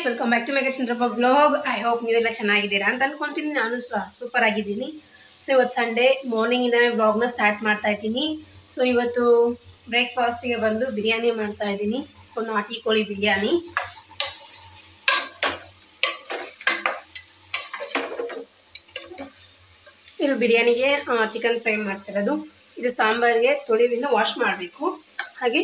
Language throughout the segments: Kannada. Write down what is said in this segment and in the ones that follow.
Welcome back to Megha Chandrappa blog I hope ನೀವೆಲ್ಲ ಚೆನ್ನಾಗಿದ್ದೀರಾ ಅಂತ ಅನ್ಕೊಂತೀನಿ ನಾನು ಸಹ ಸೂಪರ್ ಆಗಿದ್ದೀನಿ ಸೊ ಇವತ್ತು ಸಂಡೇ ಮಾರ್ನಿಂಗಿಂದನೇ ಬ್ಲಾಗ್ನ ಸ್ಟಾರ್ಟ್ ಮಾಡ್ತಾ ಇದ್ದೀನಿ ಸೊ ಇವತ್ತು ಬ್ರೇಕ್ಫಾಸ್ಟಿಗೆ ಬಂದು ಬಿರಿಯಾನಿ ಮಾಡ್ತಾ ಇದ್ದೀನಿ ಸೊ ನಾಟಿ ಕೋಳಿ ಬಿರಿಯಾನಿ ಇದು ಬಿರಿಯಾನಿಗೆ ಚಿಕನ್ ಫ್ರೈ ಮಾಡ್ತಿರೋದು ಇದು ಸಾಂಬಾರಿಗೆ ತೊಳಿವಿಂದ ವಾಶ್ ಮಾಡಬೇಕು ಹಾಗೆ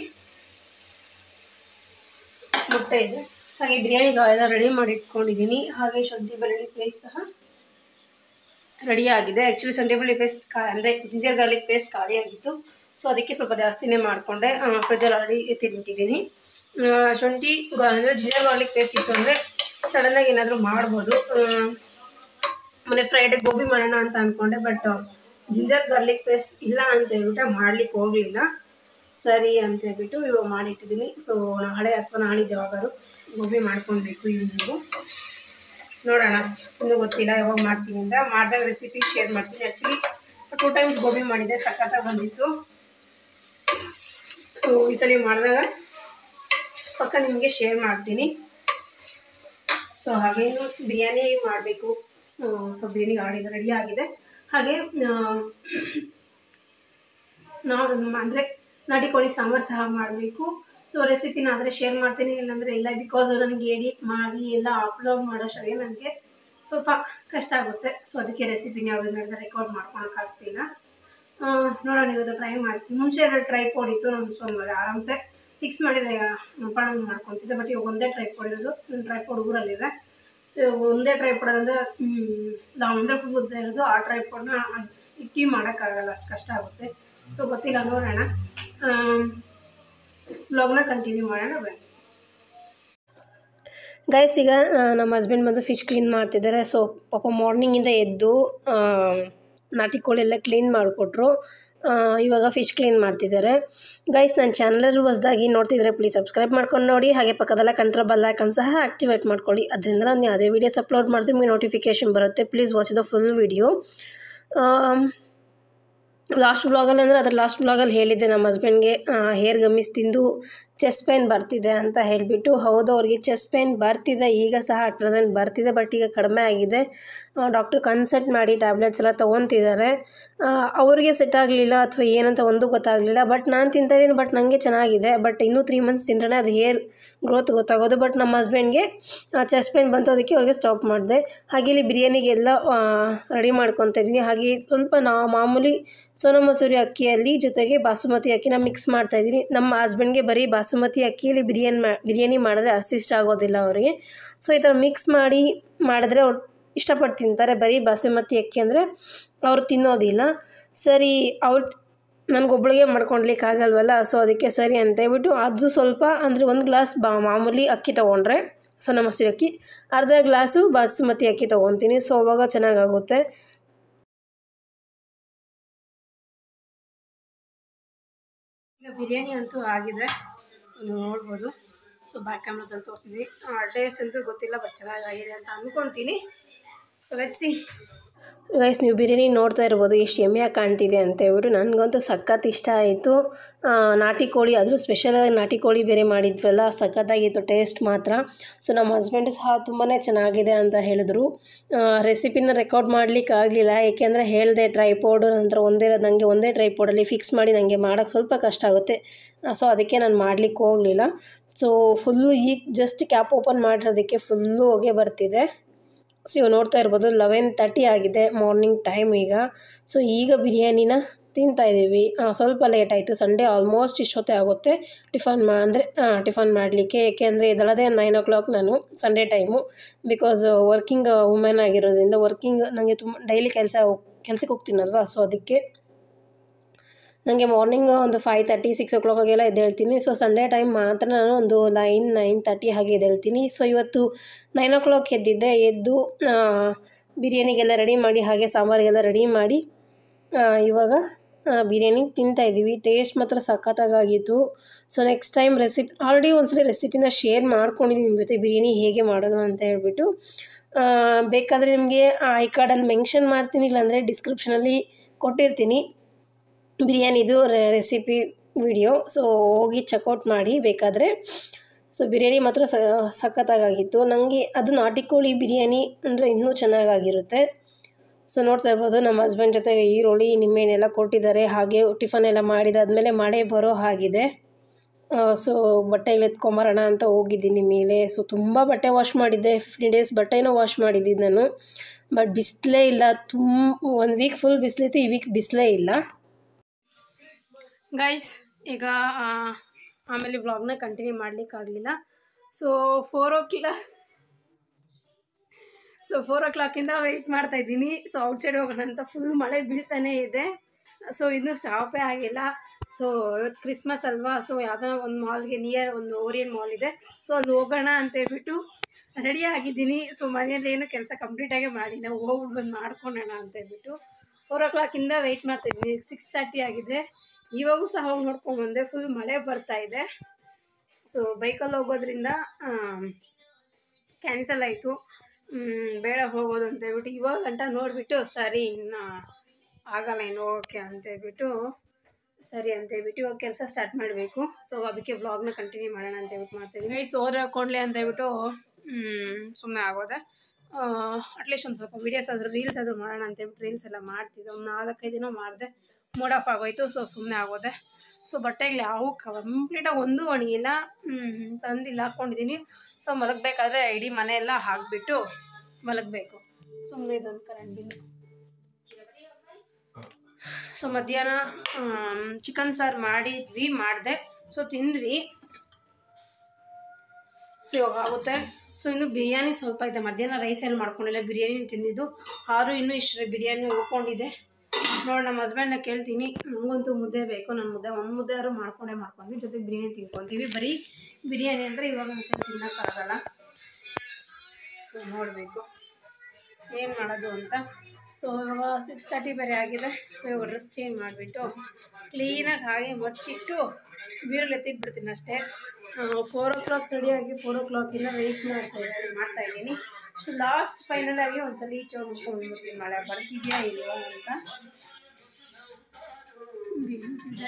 ಮೊಟ್ಟೆ ಇದೆ ಹಾಗೆ ಬಿರಿಯಾನಿಗೆ ಎಲ್ಲ ರೆಡಿ ಮಾಡಿ ಇಟ್ಕೊಂಡಿದ್ದೀನಿ ಹಾಗೆ ಶುಂಠಿ ಬೆಳ್ಳುಳ್ಳಿ ಪೇಸ್ಟ್ ಸಹ ರೆಡಿ ಆಗಿದೆ ಆ್ಯಕ್ಚುಲಿ ಶುಂಠಿ ಬೆಳ್ಳುಳ್ಳಿ ಪೇಸ್ಟ್ ಕಾ ಅಂದರೆ ಜಿಂಜರ್ ಗಾರ್ಲಿಕ್ ಪೇಸ್ಟ್ ಖಾಲಿ ಆಗಿತ್ತು ಸೊ ಅದಕ್ಕೆ ಸ್ವಲ್ಪ ಜಾಸ್ತಿನೇ ಮಾಡಿಕೊಂಡೆ ಫ್ರಿಜ್ಜಲ್ಲಿ ಆಲ್ರೆಡಿ ಎತ್ತಿಬಿಟ್ಟಿದ್ದೀನಿ ಶುಂಠಿ ಅಂದರೆ ಜಿಂಜರ್ ಗಾರ್ಲಿಕ್ ಪೇಸ್ಟ್ ಇತ್ತು ಅಂದರೆ ಸಡನ್ನಾಗಿ ಏನಾದರೂ ಮಾಡ್ಬೋದು ಮೊನ್ನೆ ಫ್ರೈಡೆ ಗೋಬಿ ಮಾಡೋಣ ಅಂತ ಅಂದ್ಕೊಂಡೆ ಬಟ್ ಜಿಂಜರ್ ಗಾರ್ಲಿಕ್ ಪೇಸ್ಟ್ ಇಲ್ಲ ಅಂತ ಹೇಳ್ಬಿಟ್ಟು ಮಾಡ್ಲಿಕ್ಕೆ ಹೋಗಲಿಲ್ಲ ಸರಿ ಅಂತ ಹೇಳ್ಬಿಟ್ಟು ಇವಾಗ ಮಾಡಿಟ್ಟಿದ್ದೀನಿ ಸೊ ನಾಳೆ ಅಥವಾ ನಾಳಿದ್ದು ಯಾವಾಗಾದ್ರು ಗೋಬಿ ಮಾಡ್ಕೊಳ್ಬೇಕು ಇವ್ನಿಂಗು ನೋಡೋಣ ಇನ್ನೂ ಗೊತ್ತಿಲ್ಲ ಯಾವಾಗ ಮಾಡ್ತೀನಿ ಅಂತ ಮಾಡಿದಾಗ ರೆಸಿಪಿ ಶೇರ್ ಮಾಡ್ತೀನಿ ಆ್ಯಕ್ಚುಲಿ ಟೂ ಟೈಮ್ಸ್ ಗೋಬಿ ಮಾಡಿದ್ದೆ ಸಖತ್ತಾಗಿ ಬಂದಿತ್ತು ಸೊ ಈ ಸಲ ಮಾಡಿದಾಗ ಪಕ್ಕ ನಿಮಗೆ ಶೇರ್ ಮಾಡ್ತೀನಿ ಸೊ ಹಾಗೇನು ಬಿರಿಯಾನಿ ಮಾಡಬೇಕು ಸೊ ಬಿರಿಯಾನಿ ಆಡಿದ ರೆಡಿ ಆಗಿದೆ ಹಾಗೆ ನಾವು ಅಂದರೆ ನಾಟಿ ಕೋಳಿ ಸಾಂಬಾರು ಸಹ ಮಾಡಬೇಕು ಸೊ ರೆಸಿಪಿನ ಆದರೆ ಶೇರ್ ಮಾಡ್ತೀನಿ ಇಲ್ಲಾಂದರೆ ಇಲ್ಲ ಬಿಕಾಸ್ ನನಗೆ ಎಡಿಟ್ ಮಾಡಿ ಎಲ್ಲ ಅಪ್ಲೋಡ್ ಮಾಡೋಷ್ಟೊತ್ತಿಗೆ ನನಗೆ ಸ್ವಲ್ಪ ಕಷ್ಟ ಆಗುತ್ತೆ ಸೊ ಅದಕ್ಕೆ ರೆಸಿಪಿನ ಯಾವುದನ್ನೆಲ್ಲ ರೆಕಾರ್ಡ್ ಮಾಡ್ಕೊಳಕ್ಕಾಗ್ತಿಲ್ಲ ನೋಡೋಣ ಇವತ್ತು ಟ್ರೈ ಮಾಡ್ತೀನಿ ಮುಂಚೆ ಎರಡು ಟ್ರೈ ಇತ್ತು ನಾನು ಸೊ ಆರಾಮ್ಸೆ ಫಿಕ್ಸ್ ಮಾಡಿದ್ರೆ ಪಣ ಮಾಡ್ಕೊತಿದ್ದೆ ಬಟ್ ಇವಾಗ ಒಂದೇ ಟ್ರೈ ಇರೋದು ನನ್ನ ಟ್ರೈ ಹುಡುಗರಲ್ಲಿದೆ ಸೊ ಒಂದೇ ಟ್ರೈ ಅಂದರೆ ನಾವು ಒಂದೇ ಫುಲ್ ಉದ್ದ ಇರೋದು ಆ ಟ್ರೈ ಪೋಡ್ನ ಇಟ್ಟು ಮಾಡೋಕ್ಕಾಗಲ್ಲ ಅಷ್ಟು ಕಷ್ಟ ಆಗುತ್ತೆ ಸೊ ಗೊತ್ತಿಲ್ಲ ನೋಡೋಣ ಬ್ಲಾಗ್ನ ಕಂಟಿನ್ಯೂ ಮಾಡೋಣ ಬನ್ನಿ ಗೈಸ್ ಈಗ ನಮ್ಮ ಹಸ್ಬೆಂಡ್ ಬಂದು ಫಿಶ್ ಕ್ಲೀನ್ ಮಾಡ್ತಿದ್ದಾರೆ ಸೊ ಪಾಪ ಮಾರ್ನಿಂಗಿಂದ ಎದ್ದು ನಾಟಿ ಕೋಳಿ ಎಲ್ಲ ಕ್ಲೀನ್ ಮಾಡಿಕೊಟ್ರು ಇವಾಗ ಫಿಶ್ ಕ್ಲೀನ್ ಮಾಡ್ತಿದ್ದಾರೆ ಗೈಸ್ ನನ್ನ ಚಾನಲ್ ಹೊಸದಾಗಿ ನೋಡ್ತಿದ್ರೆ ಪ್ಲೀಸ್ ಸಬ್ಸ್ಕ್ರೈಬ್ ಮಾಡ್ಕೊಂಡು ನೋಡಿ ಹಾಗೆ ಪಕ್ಕದಲ್ಲ ಕಂಟ್ರ ಬಲ್ಲೈಕನ್ ಸಹ ಆ್ಯಕ್ಟಿವೇಟ್ ಮಾಡ್ಕೊಳ್ಳಿ ಅದರಿಂದ ನಾನು ಯಾವುದೇ ವೀಡಿಯೋಸ್ ಅಪ್ಲೋಡ್ ಮಾಡಿದ್ರೆ ನಿಮಗೆ ನೋಟಿಫಿಕೇಷನ್ ಬರುತ್ತೆ please watch the full video last ಬ್ಲಾಗಲ್ಲಿ ಅಂದರೆ ಅದ್ರ ಲಾಸ್ಟ್ ಬ್ಲಾಗಲ್ಲಿ ಹೇಳಿದ್ದೆ ನಮ್ಮ ಹಸ್ಬೆಂಡ್ಗೆ ಹೇರ್ ಗಮ್ಮಿಸ್ ತಿಂದು ಚೆಸ್ಟ್ ಪೇನ್ ಬರ್ತಿದೆ ಅಂತ ಹೇಳಿಬಿಟ್ಟು ಹೌದು ಅವ್ರಿಗೆ ಚೆಸ್ಟ್ ಪೇನ್ ಬರ್ತಿದೆ ಈಗ ಸಹ ಅಟ್ ಪ್ರೆಸೆಂಟ್ ಬರ್ತಿದೆ ಬಟ್ ಈಗ ಕಡಿಮೆ ಆಗಿದೆ ಡಾಕ್ಟ್ರ್ ಕನ್ಸಲ್ಟ್ ಮಾಡಿ ಟ್ಯಾಬ್ಲೆಟ್ಸ್ ಎಲ್ಲ ತೊಗೊತಿದ್ದಾರೆ ಅವ್ರಿಗೆ ಸೆಟ್ ಆಗಲಿಲ್ಲ ಅಥವಾ ಏನಂತ ಒಂದು ಗೊತ್ತಾಗಲಿಲ್ಲ ಬಟ್ ನಾನು ತಿಂತಾಯಿದ್ದೀನಿ ಬಟ್ ನನಗೆ ಚೆನ್ನಾಗಿದೆ ಬಟ್ ಇನ್ನೂ ತ್ರೀ ಮಂತ್ಸ್ ತಿಂದ್ರೆ ಅದು ಹೇರ್ ಗ್ರೋತ್ ಗೊತ್ತಾಗೋದು ಬಟ್ ನಮ್ಮ ಹಸ್ಬೆಂಡ್ಗೆ ಚೆಸ್ಟ್ ಪೇನ್ ಬಂತು ಅದಕ್ಕೆ ಅವ್ರಿಗೆ ಸ್ಟಾಪ್ ಮಾಡಿದೆ ಹಾಗೆ ಇಲ್ಲಿ ಬಿರಿಯಾನಿಗೆಲ್ಲ ರೆಡಿ ಮಾಡ್ಕೊತಾ ಇದ್ದೀನಿ ಹಾಗೆ ಸ್ವಲ್ಪ ನಾ ಮಾಮೂಲಿ ಸೋನಾ ಮಸೂರಿ ಅಕ್ಕಿಯಲ್ಲಿ ಜೊತೆಗೆ ಬಾಸುಮತಿ ಅಕ್ಕಿನ ಮಿಕ್ಸ್ ಮಾಡ್ತಾಯಿದ್ದೀನಿ ನಮ್ಮ ಹಸ್ಬೆಂಡ್ಗೆ ಬರೀ ಬಾಸುಮತಿ ಅಕ್ಕಿಯಲ್ಲಿ ಬಿರಿಯಾನಿ ಮಾ ಬಿರಿಯಾನಿ ಮಾಡಿದ್ರೆ ಅಷ್ಟು ಇಷ್ಟ ಆಗೋದಿಲ್ಲ ಅವರಿಗೆ ಸೊ ಈ ಥರ ಮಿಕ್ಸ್ ಮಾಡಿ ಮಾಡಿದ್ರೆ ಅವ್ರು ಇಷ್ಟಪಟ್ಟು ತಿಂತಾರೆ ಬರೀ ಬಾಸುಮತಿ ಅಕ್ಕಿ ಅಂದರೆ ಅವ್ರು ತಿನ್ನೋದಿಲ್ಲ ಸರಿ ಅವ್ರು ನನಗೊಬ್ಳಿಗೆ ಮಾಡ್ಕೊಳ್ಲಿಕ್ಕೆ ಆಗಲ್ವಲ್ಲ ಸೊ ಅದಕ್ಕೆ ಸರಿ ಅಂತ ಹೇಳ್ಬಿಟ್ಟು ಅದು ಸ್ವಲ್ಪ ಅಂದರೆ ಒಂದು ಗ್ಲಾಸ್ ಬಾ ಮಾಮೂಲಿ ಅಕ್ಕಿ ತೊಗೊಂಡ್ರೆ ಸೋನಾ ಮಸೂರಿ ಅಕ್ಕಿ ಅರ್ಧ ಗ್ಲಾಸು ಬಾಸುಮತಿ ಅಕ್ಕಿ ತೊಗೊತೀನಿ ಸೊ ಅವಾಗ ಚೆನ್ನಾಗಾಗುತ್ತೆ ಈಗ ಬಿರಿಯಾನಿ ಅಂತೂ ಆಗಿದೆ ಸೊ ನೀವು ನೋಡ್ಬೋದು ಸೊ ಬ್ಯಾಕ್ ಕ್ಯಾಮ್ರಾದಲ್ಲಿ ತೋರಿಸಿದ್ವಿ ಟೇಸ್ಟ್ ಅಂತೂ ಗೊತ್ತಿಲ್ಲ ಬಟ್ ಚೆನ್ನಾಗಾಗಿದೆ ಅಂತ ಅಂದ್ಕೊತೀನಿ ಸೊ ಲೆಟ್ಸಿ ಗೈಸ್ ನೀವು ಬಿರಿಯಾನಿ ನೋಡ್ತಾ ಇರ್ಬೋದು ಎಷ್ಟು ಎಮ್ಮೆಯಾಗಿ ಕಾಣ್ತಿದೆ ಅಂತ ಹೇಳ್ಬಿಟ್ಟು ನನಗಂತೂ ಸಖತ್ ಇಷ್ಟ ಆಯಿತು ನಾಟಿ ಕೋಳಿ ಆದರೂ ಸ್ಪೆಷಲಾಗಿ ನಾಟಿ ಕೋಳಿ ಬೇರೆ ಮಾಡಿದ್ವಲ್ಲ ಸಖತ್ತಾಗಿತ್ತು ಟೇಸ್ಟ್ ಮಾತ್ರ ಸೊ ನಮ್ಮ ಹಸ್ಬೆಂಡ್ ಸಹ ತುಂಬಾ ಚೆನ್ನಾಗಿದೆ ಅಂತ ಹೇಳಿದ್ರು ರೆಸಿಪಿನ ರೆಕಾರ್ಡ್ ಮಾಡಲಿಕ್ಕೆ ಆಗಲಿಲ್ಲ ಏಕೆಂದರೆ ಹೇಳಿದೆ ಟ್ರೈಪೋಡು ನಂತರ ಒಂದೇ ನನಗೆ ಒಂದೇ ಟ್ರೈಪೋಡಲ್ಲಿ ಫಿಕ್ಸ್ ಮಾಡಿ ನನಗೆ ಮಾಡೋಕ್ಕೆ ಸ್ವಲ್ಪ ಕಷ್ಟ ಆಗುತ್ತೆ ಸೊ ಅದಕ್ಕೆ ನಾನು ಮಾಡಲಿಕ್ಕೆ ಹೋಗಲಿಲ್ಲ ಸೊ ಫುಲ್ಲು ಈಗ ಜಸ್ಟ್ ಕ್ಯಾಪ್ ಓಪನ್ ಮಾಡಿರೋದಕ್ಕೆ ಫುಲ್ಲು ಹೊಗೆ ಬರ್ತಿದೆ ಸೊ ಇವು ನೋಡ್ತಾ ಇರ್ಬೋದು ಲೆವೆನ್ ತರ್ಟಿ ಆಗಿದೆ ಮಾರ್ನಿಂಗ್ ಟೈಮ್ ಈಗ ಸೊ ಈಗ ಬಿರಿಯಾನಿನ ತಿಂತಾಯಿದ್ದೀವಿ ಸ್ವಲ್ಪ ಲೇಟ್ ಆಯಿತು ಸಂಡೇ ಆಲ್ಮೋಸ್ಟ್ ಇಷ್ಟೊತ್ತೇ ಆಗುತ್ತೆ ಟಿಫನ್ ಮಾ ಅಂದರೆ ಟಿಫನ್ ಮಾಡಲಿಕ್ಕೆ ಏಕೆಂದರೆ ಇದಳದೇ ನೈನ್ ಓ ಕ್ಲಾಕ್ ನಾನು Sunday time because working women ಆಗಿರೋದ್ರಿಂದ ವರ್ಕಿಂಗ್ ನನಗೆ ತುಂಬ ಡೈಲಿ ಕೆಲಸ ಕೆಲ್ಸಕ್ಕೆ ಹೋಗ್ತೀನಲ್ವ ಸೊ ಅದಕ್ಕೆ ನನಗೆ ಮಾರ್ನಿಂಗ್ ಒಂದು ಫೈವ್ ತರ್ಟಿ ಸಿಕ್ಸ್ ಓ ಕ್ಲಾಕಾಗೆಲ್ಲ ಎದ್ದೇಳ್ತೀನಿ ಸೊ ಸಂಡೇ ಟೈಮ್ ಮಾತ್ರ ನಾನು ಒಂದು ನೈನ್ ನೈನ್ ತರ್ಟಿ ಹಾಗೆ ಎದ್ದೇಳ್ತೀನಿ ಸೊ ಇವತ್ತು ನೈನ್ ಓ ಕ್ಲಾಕ್ ಎದ್ದಿದ್ದೆ ಎದ್ದು ಬಿರಿಯಾನಿಗೆಲ್ಲ ರೆಡಿ ಮಾಡಿ ಹಾಗೆ ಸಾಂಬಾರಿಗೆಲ್ಲ ರೆಡಿ ಮಾಡಿ ಇವಾಗ ಬಿರಿಯಾನಿ ತಿಂತಾಯಿದ್ದೀವಿ ಟೇಸ್ಟ್ ಮಾತ್ರ ಸಖತ್ತಾಗಿತ್ತು so next time recipe already ಒಂದ್ಸಲ ರೆಸಿಪಿನ ಶೇರ್ ಮಾಡ್ಕೊಂಡಿದ್ದೀನಿ ನಿಮ್ಮ ಜೊತೆ ಬಿರಿಯಾನಿ ಹೇಗೆ ಮಾಡೋದು ಅಂತ ಹೇಳ್ಬಿಟ್ಟು ಬೇಕಾದರೆ ನಿಮಗೆ ಐ ಕಾರ್ಡಲ್ಲಿ ಮೆನ್ಷನ್ ಮಾಡ್ತೀನಿ ಇಲ್ಲಾಂದರೆ ಡಿಸ್ಕ್ರಿಪ್ಷನಲ್ಲಿ ಕೊಟ್ಟಿರ್ತೀನಿ ಬಿರಿಯಾನಿದು ರೆಸಿಪಿ ವಿಡಿಯೋ ಸೊ ಹೋಗಿ ಚೆಕ್ಔಟ್ ಮಾಡಿ ಬೇಕಾದರೆ ಸೊ ಬಿರಿಯಾನಿ ಮಾತ್ರ ಸ ಸಖತ್ತಾಗಿತ್ತು ನನಗೆ ಅದು ನಾಟಿ ಕೋಳಿ ಬಿರಿಯಾನಿ ಅಂದರೆ ಇನ್ನೂ ಚೆನ್ನಾಗಾಗಿರುತ್ತೆ ಸೊ ನೋಡ್ತಾ ಇರ್ಬೋದು ನಮ್ಮ ಹಸ್ಬೆಂಡ್ ಜೊತೆಗೆ ಈರುಳ್ಳಿ ನಿಂಬೆಹಣ್ಣೆಲ್ಲ ಕೊಟ್ಟಿದ್ದಾರೆ ಹಾಗೆ ಟಿಫನ್ ಎಲ್ಲ ಮಾಡಿದಾದ್ಮೇಲೆ ಮಳೆ ಬರೋ ಹಾಗಿದೆ ಸೊ ಬಟ್ಟೆಗಳು ಎತ್ಕೊಂಬರೋಣ ಅಂತ ಹೋಗಿದ್ದೀನಿ ಮೇಲೆ ಸೊ ತುಂಬ ಬಟ್ಟೆ ವಾಶ್ ಮಾಡಿದ್ದೆ ಫಿಫ್ಟೀನ್ ಡೇಸ್ ಬಟ್ಟೆನೂ ವಾಶ್ ಮಾಡಿದ್ದಿದ್ದು ನಾನು ಬಟ್ ಬಿಸಿಲೇ ಇಲ್ಲ ತುಂಬ ಒಂದು ವೀಕ್ ಫುಲ್ ಬಿಸಿಲಿತ್ತು ಈ ವೀಕ್ ಬಿಸಿಲೇ ಇಲ್ಲ ಗೈಸ್ ಈಗ ಆ, ಆಮೇಲೆ ವ್ಲಾಗ್ನ ಕಂಟಿನ್ಯೂ ಮಾಡಲಿಕ್ಕಾಗಲಿಲ್ಲ so four o'clock so four ಓ ಕ್ಲಾಕಿಂದ ವೆಯ್ಟ್ ಮಾಡ್ತಾ ಇದ್ದೀನಿ ಸೊ ಔಟ್ಸೈಡ್ ಹೋಗೋಣ ಅಂತ ಫುಲ್ ಮಳೆ ಬೀಳ್ತಾನೇ ಇದೆ ಸೊ ಇನ್ನೂ ಸ್ಟಾಪೇ ಆಗಿಲ್ಲ ಸೊ ಇವತ್ತು ಕ್ರಿಸ್ಮಸ್ ಅಲ್ವಾ ಸೊ ಯಾವುದೋ ಒಂದು ಮಾಲ್ಗೆ ನಿಯರ್ ಒಂದು ಓರಿಯನ್ ಮಾಲ್ ಇದೆ ಸೊ ಅಲ್ಲಿ ಹೋಗೋಣ ಅಂತ ಹೇಳ್ಬಿಟ್ಟು ರೆಡಿ ಆಗಿದ್ದೀನಿ ಸೊ ಮನೆಯಲ್ಲಿ ಏನು ಕೆಲಸ ಕಂಪ್ಲೀಟಾಗೇ ಮಾಡಿ ನಾವು ಹೋಗ್ಬಿಟ್ಟು ಬಂದು ಮಾಡ್ಕೊಳ್ಳೋಣ ಅಂತ ಹೇಳ್ಬಿಟ್ಟು ಫೋರ್ ಓ ಕ್ಲಾಕಿಂದ ವೆಯ್ಟ್ ಮಾಡ್ತಾ ಇದ್ದೀನಿ ಸಿಕ್ಸ್ ತರ್ಟಿ ಆಗಿದೆ ಇವಾಗೂ ಸಹ ಹೋಗಿ ನೋಡ್ಕೊಂಡ್ಬಂದೆ ಫುಲ್ ಮಳೆ ಬರ್ತಾ ಇದೆ ಸೊ ಬೈಕಲ್ಲಿ ಹೋಗೋದ್ರಿಂದ ಕ್ಯಾನ್ಸಲ್ ಆಯಿತು ಬೇಡ ಹೋಗೋದು ಅಂತ ಹೇಳ್ಬಿಟ್ಟು ಇವಾಗ ಗಂಟ ನೋಡಿಬಿಟ್ಟು ಸರಿ ಇನ್ನು ಆಗಲ್ಲ ಇನ್ನು ಓಕೆ ಅಂತ ಹೇಳ್ಬಿಟ್ಟು ಸರಿ ಅಂತ ಹೇಳ್ಬಿಟ್ಟು ಇವಾಗ ಕೆಲಸ ಸ್ಟಾರ್ಟ್ ಮಾಡಬೇಕು ಸೊ ಅದಕ್ಕೆ ವ್ಲಾಗ್ನ ಕಂಟಿನ್ಯೂ ಮಾಡೋಣ ಅಂತ ಹೇಳ್ಬಿಟ್ಟು ಮಾಡ್ತಿದ್ದೀನಿ ಗೈಸ್ ಓದ್ರ ಹಾಕ್ಕೊಂಡ್ಲಿ ಅಂತ ಹೇಳ್ಬಿಟ್ಟು ಸುಮ್ಮನೆ ಆಗೋದೆ ಅಟ್ಲೀಸ್ಟ್ ಒಂದು ಸ್ವಲ್ಪ ವೀಡಿಯೋಸ್ ಆದರೂ ರೀಲ್ಸ್ ಆದರೂ ಮಾಡೋಣ ಅಂತ ಹೇಳ್ಬಿಟ್ಟು ರೀಲ್ಸ್ ಎಲ್ಲ ಮಾಡ್ತಿದ್ದೆ ಒಂದು ನಾಲ್ಕೈದು ದಿನ ಮಾಡಿದೆ ಮೂಡ್ ಆಫ್ ಆಗೋಯ್ತು ಸೊ ಸುಮ್ಮನೆ ಆಗೋದೆ ಸೊ ಬಟ್ಟೆಗಳು ಯಾವ ಕಂಪ್ಲೀಟಾಗಿ ಒಂದೂ ಒಣಗಿಲ್ಲ ಹ್ಮ್, ತಂದಿಲ್ಲ ಹಾಕ್ಕೊಂಡಿದ್ದೀನಿ ಸೊ ಮಲಗಬೇಕಾದ್ರೆ ಇಡೀ ಮನೆಯೆಲ್ಲ ಹಾಕ್ಬಿಟ್ಟು ಮಲಗಬೇಕು ಸುಮ್ಮನೆ ಇದೊಂದು ಕರೆಂಟ್ ಬಿಲ್ ಸೊ ಮಧ್ಯಾಹ್ನ ಚಿಕನ್ ಸಾರು ಮಾಡಿದ್ವಿ ಮಾಡಿದೆ ಸೊ ತಿಂದ್ವಿ ಸೊ ಇವಾಗ ಆಗುತ್ತೆ ಸೊ ಇನ್ನು ಬಿರಿಯಾನಿ ಸ್ವಲ್ಪ ಇದೆ ಮಧ್ಯಾಹ್ನ ರೈಸ್ ಏನು ಮಾಡ್ಕೊಂಡಿಲ್ಲ ಬಿರಿಯಾನಿ ತಿಂದಿದ್ದು ಆರು ಇನ್ನೂ ಇಷ್ಟೇ ಬಿರಿಯಾನಿ ಉಳ್ಕೊಂಡಿದೆ ನೋಡಿ ನಮ್ಮ ಹಸ್ಬೆಂಡ್ನ ಕೇಳ್ತೀನಿ ನನಗಂತೂ ಮುದ್ದೆ ಬೇಕು ನಾನು ಮುದ್ದೆ ಒಂದು ಮುದ್ದೆ ಆದ್ರೂ ಮಾಡ್ಕೊಂಡೇ ಮಾಡ್ಕೊಂಡ್ವಿ ಜೊತೆಗೆ ಬಿರಿಯಾನಿ ತಿನ್ಕೊತೀವಿ ಬರೀ ಬಿರಿಯಾನಿ ಅಂದರೆ ಇವಾಗ ನನ್ನ ತಿನ್ನೋಕ್ಕಾಗಲ್ಲ ಸೊ ನೋಡಬೇಕು ಏನು ಮಾಡೋದು ಅಂತ ಸೊ ಇವಾಗ ಸಿಕ್ಸ್ ತರ್ಟಿ ಬೇರೆ ಆಗಿದೆ ಸೊ ಇವಾಗ ಡ್ರೆಸ್ ಚೇಂಜ್ ಮಾಡಿಬಿಟ್ಟು ಕ್ಲೀನಾಗಿ ಹಾಗೆ ಮಚ್ಚಿಟ್ಟು ಬೀರಲ್ಲಿ ಎತ್ತಿಟ್ಬಿಡ್ತೀನಿ ಅಷ್ಟೇ ಫೋರ್ ಓ ಕ್ಲಾಕ್ ರೆಡಿಯಾಗಿ ಫೋರ್ ಓ ಕ್ಲಾಕಿಂದ ವೆಯ್ಟ್ ಮಾಡ್ತಾ ಇದ್ದೀನಿ ಮಾಡ್ತಾ ಇದ್ದೀನಿ ಲಾಸ್ಟ್ ಫೈನಲ್ ಆಗಿ ಒಂದ್ಸಲ ಈಚೆ ಹೋಗ್ಬಿಡ್ತೀನಿ ಮಳೆ ಬರ್ತಿದ್ಯಾ ಇಲ್ವಾ ಅಂತ ಬೀಳ್ತಿದೆ.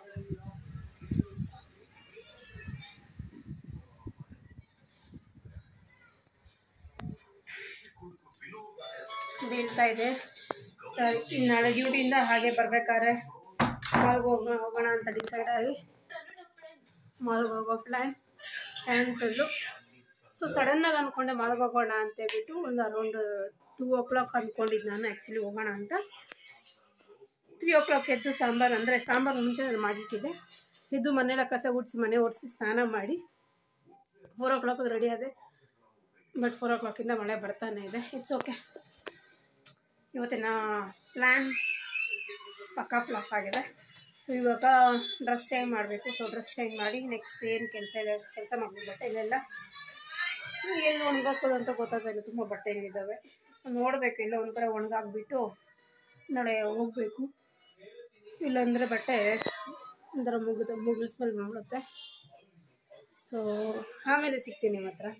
ಬೀಳ್ತಾ ಇದೆ ಸರಿ ಇನ್ನು ನಾಳೆ ಡ್ಯೂಟಿಯಿಂದ ಹಾಗೆ ಬರ್ಬೇಕಾದ್ರೆ ಮಾಲ್ಗೆ ಹೋಗೋಣ ಹೋಗೋಣ ಅಂತ ಡಿಸೈಡ್ ಆಗಿ ಮಾಲ್ಗೆ ಹೋಗೋ ಪ್ಲ್ಯಾನ್ ಕ್ಯಾನ್ಸಲ್ಲು ಸೊ ಸಡನ್ನಾಗಿ ಅಂದ್ಕೊಂಡೆ ಮಾಲ್ಗೆ ಹೋಗೋಣ ಅಂತ ಹೇಳ್ಬಿಟ್ಟು ಒಂದು ಅರೌಂಡ್ ಟೂ ಓ ಕ್ಲಾಕ್ ಅಂದ್ಕೊಂಡಿದ್ದು ನಾನು ಆ್ಯಕ್ಚುಲಿ ಹೋಗೋಣ ಅಂತ ತ್ರೀ ಓ ಕ್ಲಾಕ್ ಎದ್ದು ಸಾಂಬಾರು ಅಂದರೆ ಸಾಂಬಾರು ಮುಂಚೆ ನಾನು ಮಾಡಿಟ್ಟಿದ್ದೆ ಎದ್ದು ಮನೆಯೆಲ್ಲ ಕಸ ಗುಡಿಸಿ ಮನೆ ಒರೆಸಿ ಸ್ನಾನ ಮಾಡಿ ಫೋರ್ ಓ ಕ್ಲಾಕ್ ರೆಡಿ ಆದೆ ಬಟ್ ಫೋರ್ ಓ ಕ್ಲಾಕಿಂದ ಮಳೆ ಬರ್ತಾನೆ ಇದೆ ಇಟ್ಸ್ ಓಕೆ ಇವತ್ತಿನ ಪ್ಲ್ಯಾನ್ ಪಕ್ಕಾ ಫ್ಲಾಪ್ ಆಗಿದೆ ಸೊ ಇವಾಗ ಡ್ರೆಸ್ ಚೇಂಜ್ ಮಾಡಬೇಕು ಸೊ ಡ್ರೆಸ್ ಚೇಂಜ್ ಮಾಡಿ ನೆಕ್ಸ್ಟ್ ಏನು ಕೆಲಸ ಇದೆ ಕೆಲಸ ಮಾಡಬೇಕು ಬಟ್ಟೆಗಳೆಲ್ಲ ಎಲ್ಲಿ ಒಣಗಾಕೋದು ಅಂತ ಗೊತ್ತಾಗಲ್ಲ ತುಂಬ ಬಟ್ಟೆಗಳಿದ್ದಾವೆ ನೋಡಬೇಕು ಇಲ್ಲ ಒಂದು ಕಡೆ ಒಣಗಾಕ್ಬಿಟ್ಟು ನಾಳೆ ಹೋಗಬೇಕು ಇಲ್ಲಾಂದರೆ ಬಟ್ಟೆ ಒಂಥರ ಮುಗಿದು ಮುಗಿಲ್ ಸ್ಮೆಲ್ ಮಾಡ್ಬಿಡುತ್ತೆ ಸೊ ಆಮೇಲೆ ಸಿಗ್ತೀನಿ ನಿಮ್ಮ ಹತ್ರ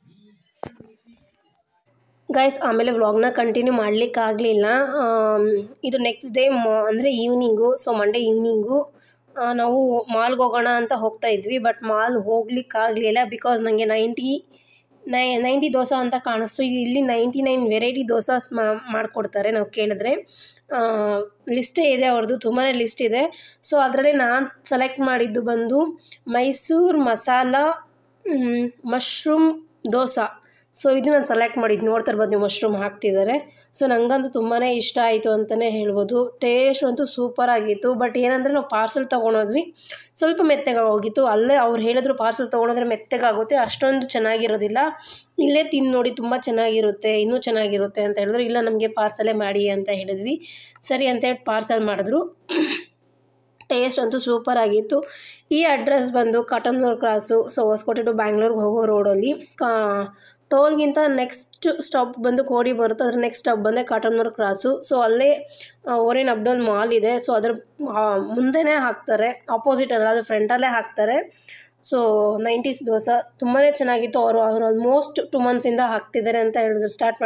ಗೈಸ್ ಆಮೇಲೆ ವ್ಲಾಗ್ನ ಕಂಟಿನ್ಯೂ ಮಾಡಲಿಕ್ಕಾಗಲಿಲ್ಲ ಇದು ನೆಕ್ಸ್ಟ್ ಡೇ ಮಾ ಅಂದರೆ ಈವ್ನಿಂಗು ಸೊ ಮಂಡೇ ಈವ್ನಿಂಗು ನಾವು ಮಾಲ್ಗೆ ಹೋಗೋಣ ಅಂತ ಹೋಗ್ತಾ ಇದ್ವಿ ಬಟ್ ಮಾಲ್ ಹೋಗ್ಲಿಕ್ಕಾಗಲಿಲ್ಲ ಬಿಕಾಸ್ ನನಗೆ ನೈಂಟಿ ನೈ ನೈಂಟಿ ದೋಸೆ ಅಂತ ಕಾಣಿಸ್ತು ಇಲ್ಲಿ ನೈಂಟಿ ನೈನ್ ವೆರೈಟಿ ದೋಸೆ ಮಾಡಿಕೊಡ್ತಾರೆ ನಾವು ಕೇಳಿದ್ರೆ ಲಿಸ್ಟೇ ಇದೆ ಅವ್ರದ್ದು ತುಂಬಾ ಲಿಸ್ಟ್ ಇದೆ ಸೊ ಅದರಲ್ಲಿ ನಾನು ಸೆಲೆಕ್ಟ್ ಮಾಡಿದ್ದು ಬಂದು ಮೈಸೂರು ಮಸಾಲ ಮಶ್ರೂಮ್ ದೋಸೆ ಸೊ ಇದು ನಾನು ಸೆಲೆಕ್ಟ್ ಮಾಡಿದ್ದು ನೋಡ್ತಾ ಇರ್ಬೋದು ನೀವು ಮಶ್ರೂಮ್ ಹಾಕ್ತಿದ್ದಾರೆ ಸೊ ನನಗಂತೂ ತುಂಬಾ ಇಷ್ಟ ಆಯಿತು ಅಂತಲೇ ಹೇಳ್ಬೋದು ಟೇಸ್ಟ್ ಅಂತೂ ಸೂಪರ್ ಆಗಿತ್ತು ಬಟ್ ಏನಂದರೆ ನಾವು ಪಾರ್ಸೆಲ್ ತೊಗೊಂಡೋದ್ವಿ ಸ್ವಲ್ಪ ಮೆತ್ತಗಾಗೋಗಿತ್ತು ಅಲ್ಲೇ ಅವ್ರು ಹೇಳಿದ್ರು ಪಾರ್ಸೆಲ್ ತೊಗೊಂಡ್ರೆ ಮೆತ್ತಗಾಗುತ್ತೆ ಅಷ್ಟೊಂದು ಚೆನ್ನಾಗಿರೋದಿಲ್ಲ ಇಲ್ಲೇ ತಿಂದು ನೋಡಿ ತುಂಬ ಚೆನ್ನಾಗಿರುತ್ತೆ ಇನ್ನೂ ಚೆನ್ನಾಗಿರುತ್ತೆ ಅಂತ ಹೇಳಿದ್ರು ಇಲ್ಲ ನಮಗೆ ಪಾರ್ಸಲೇ ಮಾಡಿ ಅಂತ ಹೇಳಿದ್ವಿ ಸರಿ ಅಂತೇಳಿ ಪಾರ್ಸೆಲ್ ಮಾಡಿದ್ರು ಟೇಸ್ಟ್ ಅಂತೂ ಸೂಪರ್ ಆಗಿತ್ತು ಈ ಅಡ್ರೆಸ್ ಬಂದು Kattanur cross so Hosakote to ಬ್ಯಾಂಗ್ಳೂರ್ಗೆ ಹೋಗೋ ರೋಡಲ್ಲಿ ಕಾ ಟೋಲ್ಗಿಂತ ನೆಕ್ಸ್ಟ್ ಸ್ಟಾಪ್ ಬಂದು ಕೋಡಿ ಬರುತ್ತೆ ಅದ್ರ ನೆಕ್ಸ್ಟ್ ಸ್ಟಾಪ್ ಬಂದೆ ಕಾಟನ್ನೂರ್ ಕ್ರಾಸು ಸೊ ಅಲ್ಲೇ ಓರಿಯನ್ ಅಬ್ಡಲ್ ಮಾಲ್ ಇದೆ ಸೊ ಅದ್ರ ಆ, ಮುಂದೆನೇ ಹಾಕ್ತಾರೆ ಆಪೋಸಿಟ್ ಅಲ್ಲ ಅದು ಫ್ರಂಟಲ್ಲೇ ಹಾಕ್ತಾರೆ ಸೊ ನೈಂಟೀಸ್ ದೋಸೆ ತುಂಬಾ ಚೆನ್ನಾಗಿತ್ತು ಅವರು ಅವರು ಆಲ್ಮೋಸ್ಟ್ ಟು ಮಂತ್ಸಿಂದ ಹಾಕ್ತಿದ್ದಾರೆ ಅಂತ ಹೇಳಿದ್ರು ಸ್ಟಾರ್ಟ್ ಮಾ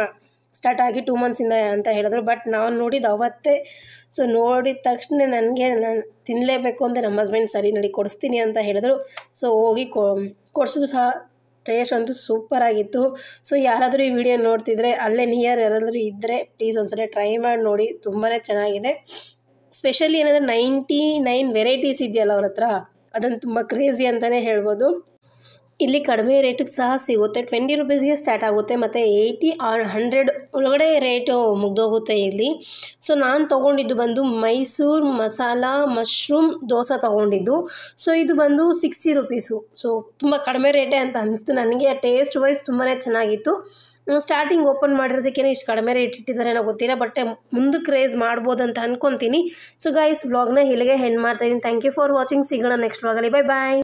ಸ್ಟಾರ್ಟ್ ಆಗಿ ಟೂ ಮಂತ್ಸಿಂದ ಅಂತ ಹೇಳಿದ್ರು ಬಟ್ ನಾನು ನೋಡಿದ್ದು ಅವತ್ತೇ ಸೊ ನೋಡಿದ ತಕ್ಷಣ ನನಗೆ ನಾನು ತಿನ್ನಲೇಬೇಕು ಅಂತ ನಮ್ಮ ಹಸ್ಬೆಂಡ್ ಸರಿ ನಡಿ ಕೊಡಿಸ್ತೀನಿ ಅಂತ ಹೇಳಿದ್ರು ಸೊ ಹೋಗಿ ಕೊಡಿಸಿದ್ರು ಸಹ ಟೇಸ್ಟ್ ಅಂತೂ ಸೂಪರಾಗಿತ್ತು ಸೊ ಯಾರಾದರೂ ಈ ವಿಡಿಯೋ ನೋಡ್ತಿದ್ರೆ ಅಲ್ಲೇ ನಿಯರ್ ಯಾರಾದರೂ ಇದ್ದರೆ ಪ್ಲೀಸ್ ಒಂದ್ಸಲ ಟ್ರೈ ಮಾಡಿ ನೋಡಿ ತುಂಬಾ ಚೆನ್ನಾಗಿದೆ ಸ್ಪೆಷಲಿ ಏನಂದರೆ ನೈಂಟಿ ನೈನ್ ವೆರೈಟೀಸ್ ಇದೆಯಲ್ಲ ಅವ್ರ ಹತ್ರ ಅದನ್ನು ತುಂಬ ಕ್ರೇಜಿ ಅಂತಲೇ ಹೇಳ್ಬೋದು ಇಲ್ಲಿ ಕಡಿಮೆ ರೇಟಿಗೆ ಸಹ ಸಿಗುತ್ತೆ ಟ್ವೆಂಟಿ ರುಪೀಸ್ಗೆ ಸ್ಟಾರ್ಟ್ ಆಗುತ್ತೆ ಮತ್ತು ಏಯ್ಟಿ ಆರ್ ಹಂಡ್ರೆಡ್ ಒಳಗಡೆ ರೇಟು ಮುಗ್ದೋಗುತ್ತೆ ಇಲ್ಲಿ ಸೊ ನಾನು ತೊಗೊಂಡಿದ್ದು ಬಂದು ಮೈಸೂರು ಮಸಾಲ ಮಶ್ರೂಮ್ ದೋಸೆ ತೊಗೊಂಡಿದ್ದು ಸೊ ಇದು ಬಂದು ಸಿಕ್ಸ್ಟಿ ರುಪೀಸು ಸೊ ತುಂಬ ಕಡಿಮೆ ರೇಟೇ ಅಂತ ಅನಿಸ್ತು ನನಗೆ ಟೇಸ್ಟ್ ವೈಸ್ ತುಂಬಾ ಚೆನ್ನಾಗಿತ್ತು ಸ್ಟಾರ್ಟಿಂಗ್ ಓಪನ್ ಮಾಡಿರೋದಕ್ಕೇ ಇಷ್ಟು ಕಡಿಮೆ ರೇಟ್ ಇಟ್ಟಿದ್ದಾರೆ ಅನ್ನೋ ಗೊತ್ತಿಲ್ಲ ಬಟ್ ಮುಂದಕ್ಕೆ ರೇಸ್ ಮಾಡ್ಬೋದು ಅಂತ ಅನ್ಕೊತೀನಿ ಸೊ ಗೈಸ್ ವ್ಲಾಗ್ನ ಇಲ್ಲಿಗೆ ಹೆಣ್ಣು ಮಾಡ್ತಾಯಿದ್ದೀನಿ ಥ್ಯಾಂಕ್ ಯು ಫಾರ್ ವಾಚಿಂಗ್ ಸಿಗೋಣ ನೆಕ್ಸ್ಟ್ ವ್ಲಾಗಲ್ಲಿ ಬೈ ಬಾಯ್